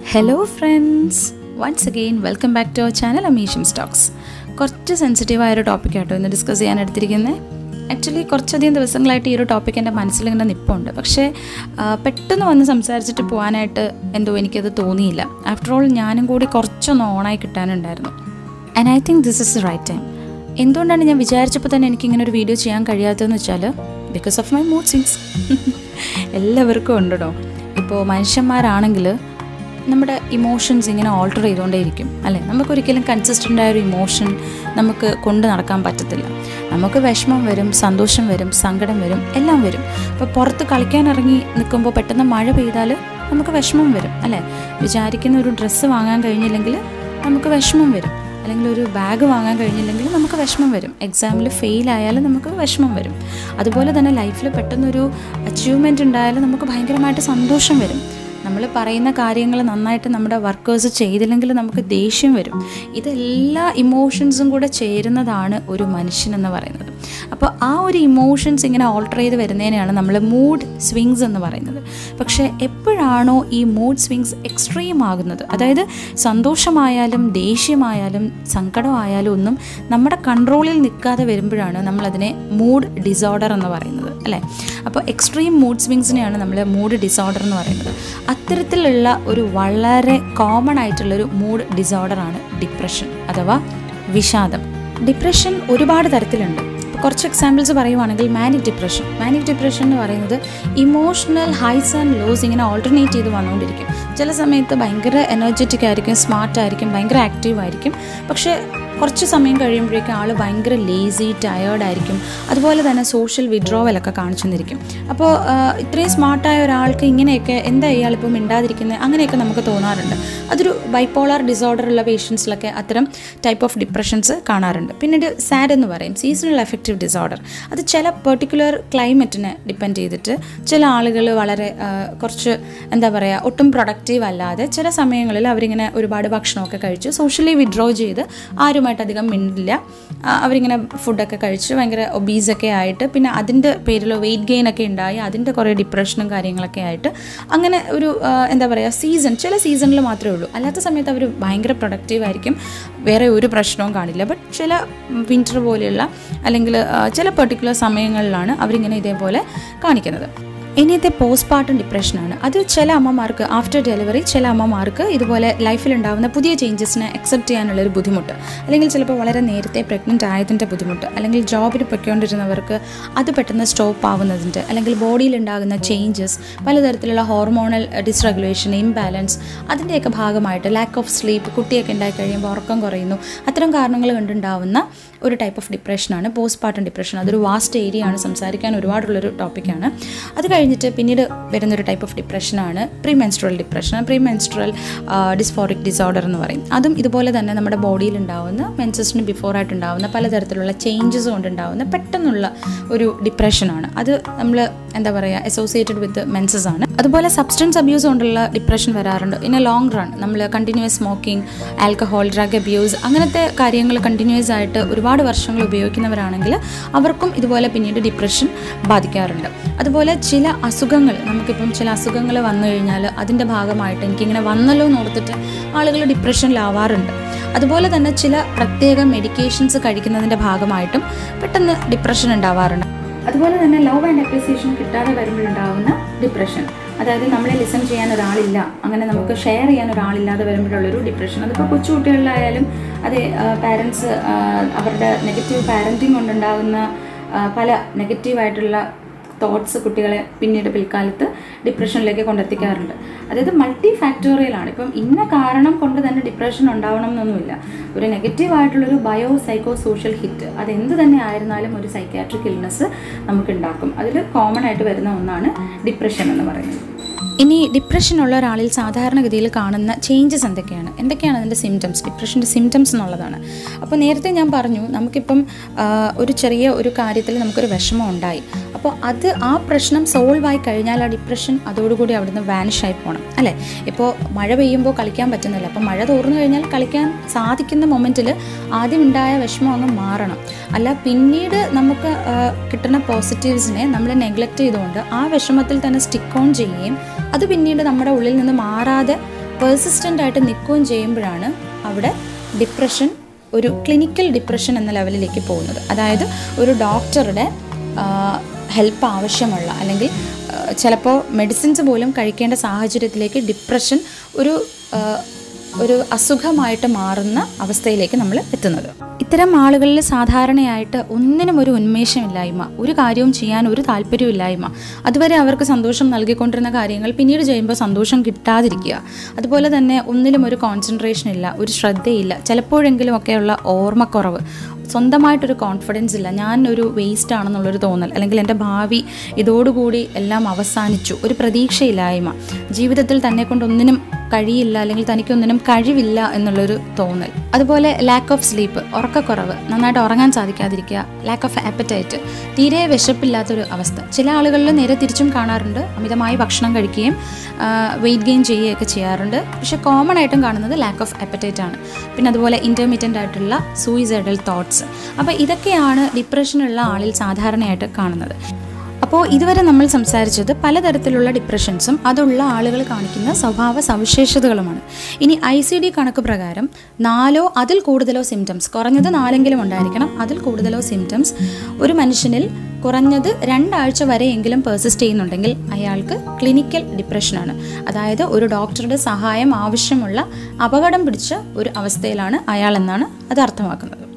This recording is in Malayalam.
hello friends once again welcome back to our channel അമീഷം സ്റ്റോക്സ് കുറച്ച് സെൻസിറ്റീവായ ഒരു ടോപ്പിക് ആട്ടോ ഇന്ന് ഡിസ്കസ് ചെയ്യാൻ എടുത്തിരിക്കുന്നത് ആക്ച്വലി കുറച്ചധികം ദിവസങ്ങളായിട്ട് ഈ ഒരു ടോപ്പിക് എൻ്റെ മനസ്സിൽ ഇങ്ങനെ നിപ്പുണ്ട് പക്ഷേ ആ, പെട്ടെന്ന് വന്ന് സംസാരിച്ചിട്ട് പോകാനായിട്ട് എന്തോ എനിക്കത് തോന്നിയില്ല ആഫ്റ്റർ ഓൾ ഞാനും കൂടി കുറച്ചൊന്ന് ഓണായി കിട്ടാനുണ്ടായിരുന്നു and I think this is the right time എന്തുകൊണ്ടാണ് ഞാൻ വിചാരിച്ചപ്പോൾ തന്നെ എനിക്ക് ഇങ്ങനെ ഒരു വീഡിയോ ചെയ്യാൻ കഴിയാത്തതെന്ന് വെച്ചാൽ because of my mood swings എല്ലാവർക്കും ഉണ്ടോ ഇപ്പോൾ മനുഷ്യന്മാരാണെങ്കിൽ നമ്മുടെ ഇമോഷൻസ് ഇങ്ങനെ ഓൾട്ടർ ചെയ്തുകൊണ്ടേയിരിക്കും അല്ലേ നമുക്കൊരിക്കലും കൺസിസ്റ്റൻ്റ് ആയ ഒരു ഇമോഷൻ നമുക്ക് കൊണ്ട് നടക്കാൻ പറ്റത്തില്ല നമുക്ക് വിഷമം വരും സന്തോഷം വരും സങ്കടം വരും എല്ലാം വരും അപ്പോൾ പുറത്ത് കളിക്കാൻ ഇറങ്ങി നിൽക്കുമ്പോൾ പെട്ടെന്ന് മഴ പെയ്താൽ നമുക്ക് വിഷമം വരും അല്ലേ വിചാരിക്കുന്ന ഒരു ഡ്രസ്സ് വാങ്ങാൻ കഴിഞ്ഞില്ലെങ്കിൽ നമുക്ക് വിഷമം വരും അല്ലെങ്കിൽ ഒരു ബാഗ് വാങ്ങാൻ കഴിഞ്ഞില്ലെങ്കിൽ നമുക്ക് വിഷമം വരും എക്സാമിൽ ഫെയിൽ ആയാലും നമുക്ക് വിഷമം വരും അതുപോലെ തന്നെ ലൈഫിൽ പെട്ടെന്നൊരു അച്ചീവ്മെൻ്റ് ഉണ്ടായാലും നമുക്ക് ഭയങ്കരമായിട്ട് സന്തോഷം വരും നമ്മൾ പറയുന്ന കാര്യങ്ങൾ നന്നായിട്ട് നമ്മുടെ വർക്കേഴ്സ് ചെയ്തില്ലെങ്കിൽ നമുക്ക് ദേഷ്യം വരും ഇതെല്ലാ ഇമോഷൻസും കൂടെ ചേരുന്നതാണ് ഒരു മനുഷ്യൻ എന്ന് പറയുന്നത് അപ്പോൾ ആ ഒരു ഇമോഷൻസ് ഇങ്ങനെ ഓൾട്ടർ ചെയ്ത് വരുന്നതിനെയാണ് നമ്മൾ മൂഡ് സ്വിങ്സ് എന്ന് പറയുന്നത് പക്ഷേ എപ്പോഴാണോ ഈ മൂഡ് സ്വിങ്സ് എക്സ്ട്രീം ആകുന്നത് അതായത് സന്തോഷമായാലും ദേഷ്യമായാലും സങ്കടമായാലും ഒന്നും നമ്മുടെ കൺട്രോളിൽ നിൽക്കാതെ വരുമ്പോഴാണ് നമ്മളതിനെ മൂഡ് ഡിസോർഡർ എന്ന് പറയുന്നത് അല്ലേ അപ്പോൾ എക്സ്ട്രീം മൂഡ് സ്വിങ്സിനെയാണ് നമ്മൾ മൂഡ് ഡിസോർഡർ എന്ന് പറയുന്നത് അത്തരത്തിലുള്ള ഒരു വളരെ കോമൺ ആയിട്ടുള്ളൊരു മൂഡ് ഡിസോർഡറാണ് ഡിപ്രഷൻ അഥവാ വിഷാദം ഡിപ്രഷൻ ഒരുപാട് തരത്തിലുണ്ട് ഇപ്പോൾ കുറച്ച് എക്സാമ്പിൾസ് പറയുവാണെങ്കിൽ മാനിക് ഡിപ്രഷൻ മാനിക് ഡിപ്രഷൻ എന്ന് പറയുന്നത് ഇമോഷണൽ ഹൈസ് ആൻഡ് ലോസ് ഇങ്ങനെ ഓൾട്ടർനേറ്റ് ചെയ്ത് വന്നുകൊണ്ടിരിക്കും ചില സമയത്ത് ഭയങ്കര എനർജറ്റിക് ആയിരിക്കും സ്മാർട്ട് ആയിരിക്കും ഭയങ്കര ആക്റ്റീവ് ആയിരിക്കും പക്ഷേ കുറച്ച് സമയം കഴിയുമ്പോഴേക്കും ആൾ ഭയങ്കര ലേസി ടയേർഡ് ആയിരിക്കും അതുപോലെ തന്നെ സോഷ്യൽ വിഡ്രോവലൊക്കെ കാണിച്ചു തന്നിരിക്കും അപ്പോൾ ആ, ഇത്രയും സ്മാർട്ടായ ഒരാൾക്ക് ഇങ്ങനെയൊക്കെ എന്താ ഇയാളിപ്പോൾ മിണ്ടാതിരിക്കുന്നത് അങ്ങനെയൊക്കെ നമുക്ക് തോന്നാറുണ്ട് അതൊരു ബൈപ്പോളാർ ഡിസോർഡർ ഉള്ള പേഷ്യൻസിലൊക്കെ അത്തരം ടൈപ്പ് ഓഫ് ഡിപ്രഷൻസ് കാണാറുണ്ട് പിന്നീട് സാഡ് എന്ന് പറയും സീസണൽ എഫക്റ്റീവ് ഡിസോർഡർ അത് ചില പെർട്ടിക്കുലർ ക്ലൈമറ്റിനെ ഡിപ്പെൻഡ് ചെയ്തിട്ട് ചില ആളുകൾ വളരെ ആ, കുറച്ച് എന്താ പറയുക ഒട്ടും പ്രൊഡക്റ്റീവ് അല്ലാതെ ചില സമയങ്ങളിൽ അവരിങ്ങനെ ഒരുപാട് ഭക്ഷണമൊക്കെ കഴിച്ച് സോഷ്യലി വിഡ്രോ ചെയ്ത് ആരുമായിട്ട് അധികം മിണ്ടില്ല ആ, അവരിങ്ങനെ ഫുഡൊക്കെ കഴിച്ച് ഭയങ്കര ഒബീസൊക്കെ ആയിട്ട് പിന്നെ അതിൻ്റെ പേരിൽ വെയിറ്റ് ഗെയിൻ ഒക്കെ ഉണ്ടായി അതിൻ്റെ കുറേ ഡിപ്രഷനും കാര്യങ്ങളൊക്കെ ആയിട്ട് അങ്ങനെ ഒരു ആ, എന്താ പറയുക സീസൺ ചില സീസണിൽ മാത്രമേ ഉള്ളൂ അല്ലാത്ത സമയത്ത് അവർ ഭയങ്കര പ്രൊഡക്റ്റീവ് ആയിരിക്കും വേറെ ഒരു പ്രശ്നവും കാണില്ല ബട്ട് ചില വിൻ്റർ പോലെയുള്ള അല്ലെങ്കിൽ ആ, ചില പെർട്ടിക്കുലർ സമയങ്ങളിലാണ് അവരിങ്ങനെ ഇതേപോലെ കാണിക്കുന്നത് ഇനിയത്തെ പോസ്റ്റ് പാർട്ടം ഡിപ്രഷനാണ് അത് ചില അമ്മമാർക്ക് ആഫ്റ്റർ ഡെലിവറി ചില അമ്മമാർക്ക് ഇതുപോലെ ലൈഫിൽ ഉണ്ടാകുന്ന പുതിയ ചേഞ്ചസിനെ അക്സെപ്റ്റ് ചെയ്യാനുള്ള ഒരു ബുദ്ധിമുട്ട് അല്ലെങ്കിൽ ചിലപ്പോൾ വളരെ നേരത്തെ പ്രഗ്നൻ്റ് ആയതിൻ്റെ ബുദ്ധിമുട്ട് അല്ലെങ്കിൽ ജോബിന് പൊയ്ക്കൊണ്ടിരുന്നവർക്ക് അത് പെട്ടെന്ന് സ്റ്റോപ്പ് ആവുന്നതിൻ്റെ അല്ലെങ്കിൽ ബോഡിയിൽ ഉണ്ടാകുന്ന ചേഞ്ചസ് പലതരത്തിലുള്ള ഹോർമോണൽ ഡിസ്റെഗുലേഷൻ ഇംബാലൻസ് അതിൻ്റെയൊക്കെ ഭാഗമായിട്ട് ലാക്ക് ഓഫ് സ്ലീപ്പ് കുട്ടിയൊക്കെ ഉണ്ടായി കഴിയുമ്പോൾ ഉറക്കം കുറയുന്നു അത്തരം കാരണങ്ങൾ കൊണ്ടുണ്ടാവുന്ന ഒരു ടൈപ്പ് ഓഫ് ഡിപ്രഷനാണ് പോസ്റ്റ് പാർട്ടം ഡിപ്രഷൻ അതൊരു വാസ്റ്റ് ഏരിയ ആണ് സംസാരിക്കാൻ ഒരുപാടുള്ളൊരു ടോപ്പിക്കാണ് അത് കഴിഞ്ഞിട്ട് പിന്നീട് വരുന്നൊരു ടൈപ്പ് ഓഫ് ഡിപ്രഷനാണ് pre menstrual depression pre menstrual dysphoric disorder എന്ന് പറയും അതും ഇതുപോലെ തന്നെ നമ്മുടെ ബോഡിയിൽ ഉണ്ടാവുന്ന മെൻസസിന് ബിഫോറായിട്ട് ഉണ്ടാവുന്ന പലതരത്തിലുള്ള ചേഞ്ചസ് കൊണ്ടുണ്ടാവുന്ന പെട്ടെന്നുള്ള ഒരു ഡിപ്രഷനാണ് അത് നമ്മൾ എന്താ പറയുക അസോസിയേറ്റഡ് വിത്ത് മെൻസസ് ആണ് അതുപോലെ സബ്സ്റ്റൻസ് അബ്യൂസ് കൊണ്ടുള്ള ഡിപ്രഷൻ വരാറുണ്ട് ഇൻ എ ലോങ് റൺ നമ്മൾ continuous smoking alcohol drug abuse അങ്ങനത്തെ കാര്യങ്ങൾ കണ്ടിന്യൂസ് ആയിട്ട് ഒരുപാട് വർഷങ്ങൾ ഉപയോഗിക്കുന്നവരാണെങ്കിൽ അവർക്കും ഇതുപോലെ പിന്നീട് ഡിപ്രഷൻ ബാധിക്കാറുണ്ട് അതുപോലെ ചില അസുഖങ്ങൾ നമുക്കിപ്പം ചില അസുഖങ്ങൾ വന്നു കഴിഞ്ഞാൽ അതിൻ്റെ ഭാഗമായിട്ട് എനിക്കിങ്ങനെ വന്നല്ലോ എന്ന് ഓർത്തിട്ട് ആളുകൾ ഡിപ്രഷനിലാവാറുണ്ട് അതുപോലെ തന്നെ ചില പ്രത്യേക മെഡിക്കേഷൻസ് കഴിക്കുന്നതിൻ്റെ ഭാഗമായിട്ടും പെട്ടെന്ന് ഡിപ്രഷൻ ഉണ്ടാവാറുണ്ട് അതുപോലെ തന്നെ ലവ് ആൻഡ് അപ്രിസിയേഷൻ കിട്ടാതെ വരുമ്പോഴുണ്ടാകുന്ന ഡിപ്രഷൻ അതായത് നമ്മളെ ലിസൺ ചെയ്യാൻ ഒരാളില്ല അങ്ങനെ നമുക്ക് ഷെയർ ചെയ്യാൻ ഒരാളില്ലാതെ വരുമ്പോഴുള്ളൊരു ഡിപ്രഷൻ അതിപ്പോൾ കൊച്ചുകുട്ടികളിലായാലും അതെ പാരൻസ് അവരുടെ നെഗറ്റീവ് പാരൻറ്റിങ് കൊണ്ടുണ്ടാകുന്ന ആ, പല നെഗറ്റീവായിട്ടുള്ള തോട്ട്സ് കുട്ടികളെ പിന്നീട് പിൽക്കാലത്ത് ഡിപ്രഷനിലേക്ക് കൊണ്ടെത്തിക്കാറുണ്ട് അതായത് മൾട്ടി ഫാക്ടോറിയലാണ് ഇപ്പം ഇന്ന കാരണം കൊണ്ട് തന്നെ ഡിപ്രഷൻ ഉണ്ടാവണം എന്നൊന്നുമില്ല ഒരു നെഗറ്റീവ് ആയിട്ടുള്ളൊരു ബയോ സൈക്കോ സോഷ്യൽ ഹിറ്റ് അത് എന്ത് തന്നെ ആയിരുന്നാലും ഒരു സൈക്കാട്രിക് ഇൽനെസ് നമുക്ക് ഉണ്ടാക്കും അതിൽ കോമൺ ആയിട്ട് വരുന്ന ഒന്നാണ് ഡിപ്രഷൻ എന്ന് പറയുന്നത് ഇനി ഡിപ്രഷൻ ഉള്ള ഒരാളിൽ സാധാരണഗതിയിൽ കാണുന്ന ചേഞ്ചസ് എന്തൊക്കെയാണ് എന്തൊക്കെയാണ് അതിൻ്റെ സിംറ്റംസ് ഡിപ്രഷൻ്റെ സിംറ്റംസ് എന്നുള്ളതാണ് അപ്പോൾ നേരത്തെ ഞാൻ പറഞ്ഞു നമുക്കിപ്പം ആ, ഒരു ചെറിയ ഒരു കാര്യത്തിൽ നമുക്കൊരു വിഷമം ഉണ്ടായി അപ്പോൾ അത് ആ പ്രശ്നം സോൾവ് ആയി കഴിഞ്ഞാൽ ആ ഡിപ്രഷൻ അതോടുകൂടി അവിടുന്ന് വാനിഷ് ആയി പോകണം അല്ലേ ഇപ്പോൾ മഴ പെയ്യുമ്പോൾ കളിക്കാൻ പറ്റുന്നില്ല അപ്പോൾ മഴ തോർന്നു കഴിഞ്ഞാൽ കളിക്കാൻ സാധിക്കുന്ന മൊമെൻറ്റിൽ ആദ്യം ഉണ്ടായ വിഷമം അങ്ങ് മാറണം അല്ല പിന്നീട് നമുക്ക് ആ, കിട്ടുന്ന പോസിറ്റീവ്സിനെ നമ്മൾ നെഗ്ലക്റ്റ് ചെയ്തുകൊണ്ട് ആ വിഷമത്തിൽ തന്നെ സ്റ്റിക്ക് ഓൺ ചെയ്യുകയും അത് പിന്നീട് നമ്മുടെ ഉള്ളിൽ നിന്ന് മാറാതെ പെർസിസ്റ്റൻ്റ് ആയിട്ട് നിൽക്കുകയും ചെയ്യുമ്പോഴാണ് അവിടെ ഡിപ്രഷൻ ഒരു ക്ലിനിക്കൽ ഡിപ്രഷൻ എന്ന ലെവലിലേക്ക് പോകുന്നത് അതായത് ഒരു ഡോക്ടറുടെ ഹെൽപ്പ് ആവശ്യമുള്ള അല്ലെങ്കിൽ ചിലപ്പോൾ മെഡിസിൻസ് പോലും കഴിക്കേണ്ട സാഹചര്യത്തിലേക്ക് ഡിപ്രഷൻ ഒരു ആ, ഒരു അസുഖമായിട്ട് മാറുന്ന അവസ്ഥയിലേക്ക് നമ്മൾ എത്തുന്നത് ഇത്തരം ആളുകളിൽ സാധാരണയായിട്ട് ഒന്നിനും ഒരു ഉന്മേഷമില്ലായ്മ ഒരു കാര്യവും ചെയ്യാൻ ഒരു താല്പര്യമില്ലായ്മ അതുവരെ അവർക്ക് സന്തോഷം നൽകിക്കൊണ്ടിരുന്ന കാര്യങ്ങൾ പിന്നീട് ചെയ്യുമ്പോൾ സന്തോഷം കിട്ടാതിരിക്കുക അതുപോലെ തന്നെ ഒന്നിലും ഒരു കോൺസെൻട്രേഷൻ ഇല്ല ഒരു ശ്രദ്ധയില്ല ചിലപ്പോഴെങ്കിലും ഒക്കെയുള്ള ഓർമ്മക്കുറവ് സ്വന്തമായിട്ടൊരു കോൺഫിഡൻസ് ഇല്ല ഞാൻ ഒരു വേസ്റ്റ് ആണെന്നുള്ളൊരു തോന്നൽ അല്ലെങ്കിൽ എൻ്റെ ഭാവി ഇതോടുകൂടി എല്ലാം അവസാനിച്ചു ഒരു പ്രതീക്ഷയില്ലായ്മ ജീവിതത്തിൽ തന്നെ കൊണ്ട് ഒന്നിനും കഴിയില്ല അല്ലെങ്കിൽ തനിക്കൊന്നിനും കഴിവില്ല എന്നുള്ളൊരു തോന്നൽ അതുപോലെ ലാക്ക് ഓഫ് സ്ലീപ്പ് ഉറക്കക്കുറവ് നന്നായിട്ട് ഉറങ്ങാൻ സാധിക്കാതിരിക്കുക ലാക്ക് ഓഫ് ആപ്പറ്റൈറ്റ് തീരെ വിശപ്പില്ലാത്തൊരു അവസ്ഥ ചില ആളുകളിൽ നേരെ തിരിച്ചും കാണാറുണ്ട് അമിതമായി ഭക്ഷണം കഴിക്കുകയും വെയിറ്റ് ഗെയിൻ ചെയ്യുകയൊക്കെ ചെയ്യാറുണ്ട് പക്ഷെ കോമൺ ആയിട്ടും കാണുന്നത് ലാക്ക് ഓഫ് ആപ്പറ്റൈറ്റ് ആണ് പിന്നെ അതുപോലെ ഇൻ്റർമീഡിയൻ്റ് ആയിട്ടുള്ള സൂയിസൈഡൽ തോട്ട്സ് അപ്പോൾ ഇതൊക്കെയാണ് ഡിപ്രഷനുള്ള ആളിൽ സാധാരണയായിട്ട് കാണുന്നത് അപ്പോൾ ഇതുവരെ നമ്മൾ സംസാരിച്ചത് പലതരത്തിലുള്ള ഡിപ്രഷൻസും അതുള്ള ആളുകൾ കാണിക്കുന്ന സ്വഭാവ സവിശേഷതകളുമാണ് ഇനി ഐ സി ഡി കണക്ക് പ്രകാരം നാലോ അതിൽ കൂടുതലോ സിംറ്റംസ് കുറഞ്ഞത് നാലെങ്കിലും ഉണ്ടായിരിക്കണം അതിൽ കൂടുതലോ സിംറ്റംസ് ഒരു മനുഷ്യനിൽ കുറഞ്ഞത് രണ്ടാഴ്ച വരെയെങ്കിലും പെർസിസ്റ്റ് ചെയ്യുന്നുണ്ടെങ്കിൽ അയാൾക്ക് ക്ലിനിക്കൽ ഡിപ്രഷനാണ് അതായത് ഒരു ഡോക്ടറുടെ സഹായം ആവശ്യമുള്ള അപകടം പിടിച്ച ഒരു അവസ്ഥയിലാണ് അയാൾ എന്നാണ് അത് അർത്ഥമാക്കുന്നത്